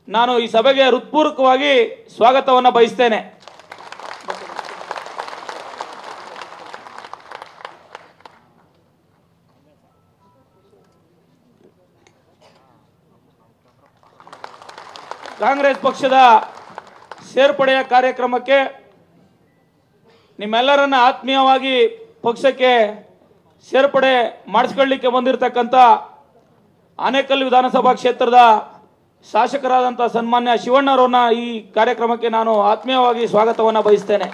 ನಾನು ಈ ಸಭೆಗೆ ಹೃತ್ಪೂರ್ವಕವಾಗಿ ಸ್ವಾಗತವನ್ನು ಬಯಸ್ತೇನೆ ಕಾಂಗ್ರೆಸ್ ಪಕ್ಷದ ಸೇರ್ಪಡೆಯ ಕಾರ್ಯಕ್ರಮಕ್ಕೆ ನಿಮ್ಮೆಲ್ಲರನ್ನ ಆತ್ಮೀಯವಾಗಿ ಪಕ್ಷಕ್ಕೆ ಸೇರ್ಪಡೆ ಮಾಡಿಸ್ಕೊಳ್ಳಿಕ್ಕೆ ಬಂದಿರತಕ್ಕಂಥ ಆನೇಕಲ್ ವಿಧಾನಸಭಾ ಕ್ಷೇತ್ರದ ಶಾಸಕರಾದಂಥ ಸನ್ಮಾನ್ಯ ಶಿವಣ್ಣರವನ್ನ ಈ ಕಾರ್ಯಕ್ರಮಕ್ಕೆ ನಾನು ಆತ್ಮೀಯವಾಗಿ ಸ್ವಾಗತವನ್ನು ಬಯಸ್ತೇನೆ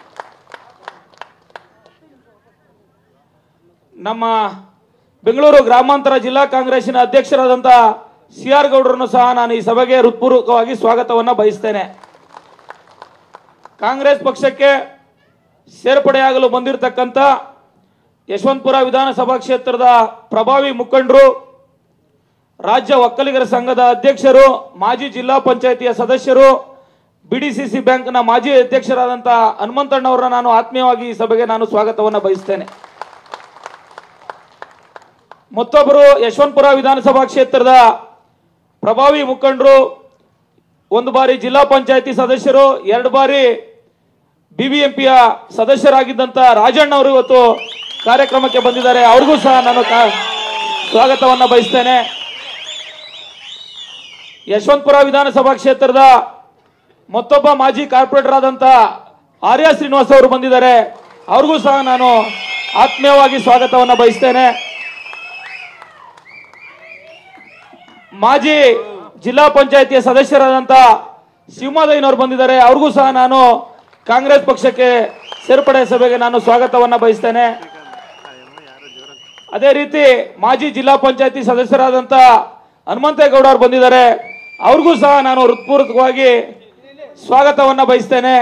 ನಮ್ಮ ಬೆಂಗಳೂರು ಗ್ರಾಮಾಂತರ ಜಿಲ್ಲಾ ಕಾಂಗ್ರೆಸ್ಸಿನ ಅಧ್ಯಕ್ಷರಾದಂಥ ಸಿ ಆರ್ ಗೌಡರನ್ನು ಸಹ ನಾನು ಈ ಸಭೆಗೆ ಹೃತ್ಪೂರ್ವಕವಾಗಿ ಸ್ವಾಗತವನ್ನು ಬಯಸ್ತೇನೆ ಕಾಂಗ್ರೆಸ್ ಪಕ್ಷಕ್ಕೆ ಸೇರ್ಪಡೆಯಾಗಲು ಬಂದಿರತಕ್ಕಂಥ ಯಶವಂತಪುರ ವಿಧಾನಸಭಾ ಕ್ಷೇತ್ರದ ಪ್ರಭಾವಿ ಮುಖಂಡರು ರಾಜ್ಯ ಒಕ್ಕಲಿಗರ ಸಂಘದ ಅಧ್ಯಕ್ಷರು ಮಾಜಿ ಜಿಲ್ಲಾ ಪಂಚಾಯಿತಿಯ ಸದಸ್ಯರು ಬಿಡಿಸಿಸಿ ಬ್ಯಾಂಕ್ನ ಮಾಜಿ ಅಧ್ಯಕ್ಷರಾದಂಥ ಹನುಮಂತಣ್ಣವರನ್ನ ನಾನು ಆತ್ಮೀಯವಾಗಿ ಈ ಸಭೆಗೆ ನಾನು ಸ್ವಾಗತವನ್ನು ಬಯಸ್ತೇನೆ ಮತ್ತೊಬ್ಬರು ಯಶವಂತಪುರ ವಿಧಾನಸಭಾ ಕ್ಷೇತ್ರದ ಪ್ರಭಾವಿ ಮುಖಂಡರು ಒಂದು ಬಾರಿ ಜಿಲ್ಲಾ ಪಂಚಾಯತಿ ಸದಸ್ಯರು ಎರಡು ಬಾರಿ ಬಿಬಿಎಂಪಿಯ ಸದಸ್ಯರಾಗಿದ್ದಂಥ ರಾಜಣ್ಣ ಅವರು ಇವತ್ತು ಕಾರ್ಯಕ್ರಮಕ್ಕೆ ಬಂದಿದ್ದಾರೆ ಅವ್ರಿಗೂ ಸಹ ನಾನು ಕಾ- ಸ್ವಾಗತವನ್ನು ಬಯಸ್ತೇನೆ ಯಶವಂತಪುರ ವಿಧಾನಸಭಾ ಕ್ಷೇತ್ರದ ಮತ್ತೊಬ್ಬ ಮಾಜಿ ಕಾರ್ಪೊರೇಟರ್ ಆದಂಥ ಆರ್ಯ ಶ್ರೀನಿವಾಸ್ ಅವರು ಬಂದಿದ್ದಾರೆ ಅವ್ರಿಗೂ ಸಹ ನಾನು ಆತ್ಮೀಯವಾಗಿ ಸ್ವಾಗತವನ್ನು ಬಯಸ್ತೇನೆ ಮಾಜಿ ಜಿಲ್ಲಾ ಪಂಚಾಯತಿಯ ಸದಸ್ಯರಾದಂಥ ಶಿವಮಾದಯ್ಯನವರು ಬಂದಿದ್ದಾರೆ ಅವ್ರಿಗೂ ಸಹ ನಾನು ಕಾಂಗ್ರೆಸ್ ಪಕ್ಷಕ್ಕೆ ಸೇರ್ಪಡೆ ಸಭೆಗೆ ನಾನು ಸ್ವಾಗತವನ್ನು ಬಯಸ್ತೇನೆ ಅದೇ ರೀತಿ ಮಾಜಿ ಜಿಲ್ಲಾ ಪಂಚಾಯತಿ ಸದಸ್ಯರಾದಂಥ ಹನುಮಂತೇಗೌಡ ಅವರು ಬಂದಿದ್ದಾರೆ ಅವ್ರಿಗೂ ಸಹ ನಾನು ಹೃತ್ಪೂರ್ವಕವಾಗಿ ಸ್ವಾಗತವನ್ನು ಬಯಸ್ತೇನೆ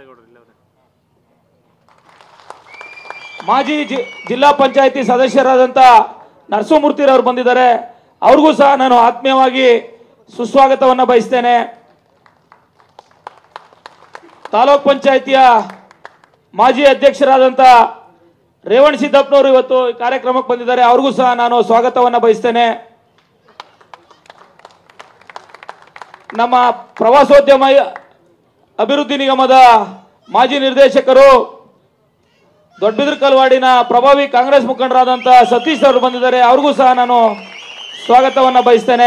ಮಾಜಿ ಜಿ- ಜಿಲ್ಲಾ ಪಂಚಾಯತಿ ಸದಸ್ಯರಾದಂಥ ನರಸಿಂಹಮೂರ್ತಿರವರು ಬಂದಿದ್ದಾರೆ ಅವ್ರಿಗೂ ಸಹ ನಾನು ಆತ್ಮೀಯವಾಗಿ ಸುಸ್ವಾಗತವನ್ನು ಬಯಸ್ತೇನೆ ತಾಲೂಕ್ ಪಂಚಾಯತಿಯ ಮಾಜಿ ಅಧ್ಯಕ್ಷರಾದಂಥ ರೇವಣ್ ಸಿದ್ದಪ್ಪನವರು ಇವತ್ತು ಈ ಕಾರ್ಯಕ್ರಮಕ್ಕೆ ಬಂದಿದ್ದಾರೆ ಅವ್ರಿಗೂ ಸಹ ನಾನು ಸ್ವಾಗತವನ್ನು ಬಯಸ್ತೇನೆ ನಮ್ಮ ಪ್ರವಾಸೋದ್ಯಮ ಅಭಿವೃದ್ಧಿ ನಿಗಮದ ಮಾಜಿ ನಿರ್ದೇಶಕರು ದೊಡ್ಡಬಿದ್ರಕಲ್ವಾಡಿನ ಪ್ರಭಾವಿ ಕಾಂಗ್ರೆಸ್ ಮುಖಂಡರಾದಂಥ ಸತೀಶ್ ಅವರು ಬಂದಿದ್ದಾರೆ ಅವ್ರಿಗೂ ಸಹ ನಾನು ಸ್ವಾಗತವನ್ನು ಬಯಸ್ತೇನೆ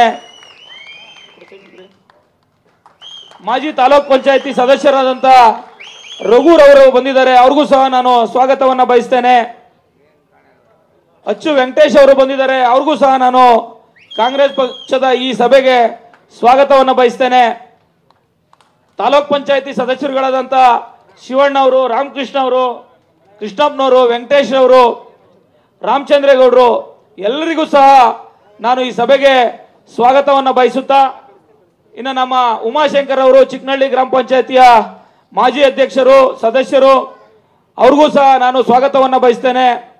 ಮಾಜಿ ತಾಲೂಕ್ ಪಂಚಾಯತಿ ಸದಸ್ಯರಾದಂಥ ರಘುರವರು ಬಂದಿದ್ದಾರೆ ಅವ್ರಿಗೂ ಸಹ ನಾನು ಸ್ವಾಗತವನ್ನು ಬಯಸ್ತೇನೆ ಅಚ್ಚು ವೆಂಕಟೇಶ್ ಅವರು ಬಂದಿದ್ದಾರೆ ಅವ್ರಿಗೂ ಸಹ ನಾನು ಕಾಂಗ್ರೆಸ್ ಪಕ್ಷದ ಈ ಸಭೆಗೆ ಸ್ವಾಗತವನ್ನು ಬಯಸ್ತೇನೆ ತಾಲೂಕ್ ಪಂಚಾಯತಿ ಸದಸ್ಯರುಗಳಾದಂಥ ಶಿವಣ್ಣ ಅವರು ರಾಮಕೃಷ್ಣ ಅವರು ಕೃಷ್ಣಪ್ಪನವರು ವೆಂಕಟೇಶ್ ಅವರು ರಾಮಚಂದ್ರೇಗೌಡರು ಎಲ್ಲರಿಗೂ ಸಹ ನಾನು ಈ ಸಭೆಗೆ ಸ್ವಾಗತವನ್ನು ಬಯಸುತ್ತಾ ಇನ್ನು ನಮ್ಮ ಉಮಾಶಂಕರ್ ಅವರು ಚಿಕ್ಕನಹಳ್ಳಿ ಗ್ರಾಮ ಪಂಚಾಯತಿಯ ಮಾಜಿ ಅಧ್ಯಕ್ಷರು ಸದಸ್ಯರು ಅವ್ರಿಗೂ ಸಹ ನಾನು ಸ್ವಾಗತವನ್ನು ಬಯಸ್ತೇನೆ